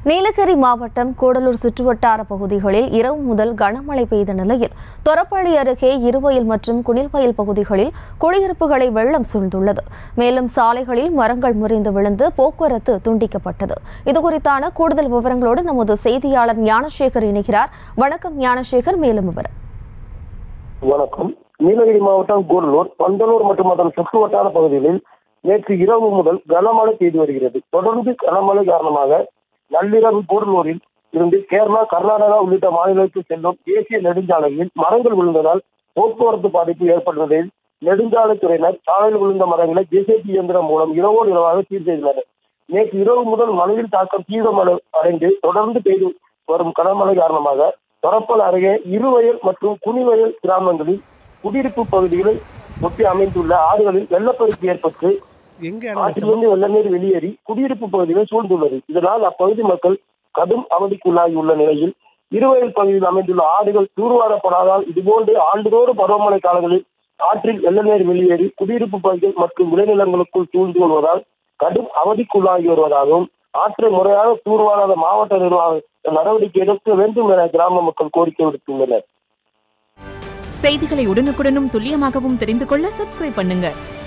நீலகிரி மாவட்டம் கூடலூர் சுற்றுவட்டார பகுதிகளில் இரவு முதல் கனமழை பெய்த நிலையில் தொரப்பள்ளி அருகே இருவயல் மற்றும் குனில்வயல் பகுதிகளில் குடியிருப்புகளை வெள்ளம் சூழ்ந்துள்ளது மேலும் சாலைகளில் மரங்கள் முறிந்து விழுந்து போக்குவரத்து துண்டிக்கப்பட்டது இதுகுறித்தான கூடுதல் விவரங்களோடு நமது செய்தியாளர் ஞானசேகர் இணைகிறார் வணக்கம் ஞானசேகர் மேலும் விவரம் வணக்கம் நீலகிரி மாவட்டம் கூடலூர் பந்தலூர் மற்றும் அதன் சுற்றுவட்டார பகுதிகளில் நேற்று இரவு முதல் கனமழை பெய்து வருகிறது தொடர்ந்து கனமழை காரணமாக நள்ளிரவு கூடலூரில் இருந்து கேரளா கர்நாடகா உள்ளிட்ட மாநிலங்களுக்கு செல்லும் தேசிய நெடுஞ்சாலையில் மரங்கள் விழுந்ததால் போக்குவரத்து பாதிப்பு ஏற்பட்டதில் நெடுஞ்சாலைத்துறையினர் சாலையில் விழுந்த மரங்களை ஜேசிபி இயந்திரம் மூலம் இரவோடு இரவாக சீர் செய்தனர் நேற்று இரவு முதல் மழையில் தாக்கம் தீவிரமடை அடைந்து தொடர்ந்து பெய்து வரும் கனமழை காரணமாக தொரப்பல் அருகே இருவயல் மற்றும் குனிவயல் கிராமங்களில் குடியிருப்பு பகுதிகளை ஒட்டி அமைந்துள்ள ஆறுகளில் வெள்ளப்பெருக்கு ஏற்பட்டு எங்க இடம் ஆற்றிலிருந்து வெள்ள நீர் வெளியேறி குடியிருப்பு பகுதிகளை சூழ்ந்துள்ளது இதனால் அப்பகுதி மக்கள் கடும் அவதிக்குள்ளாகியுள்ள நிலையில் இருவயல் பகுதியில் அமைந்துள்ள ஆறுகள் தூர்வாரப்படாதால் இதுபோன்று ஆண்டுதோறும் பருவமழை காலங்களில் ஆற்றில் வெள்ள நீர் வெளியேறி குடியிருப்பு பகுதிகள் மற்றும் விளைநிலங்களுக்குள் சூழ்ந்து கொள்வதால் கடும் அவதிக்குள்ளாகி வருவதாகவும் ஆற்றை முறையாக தூர்வாராத மாவட்ட நிர்வாகம் நடவடிக்கை எடுக்க வேண்டும் என கிராம மக்கள் கோரிக்கை விடுத்துள்ளனர் செய்திகளை உடனுக்குடனும் துல்லியமாகவும் தெரிந்து கொள்ள சப்ஸ்கிரைப் பண்ணுங்க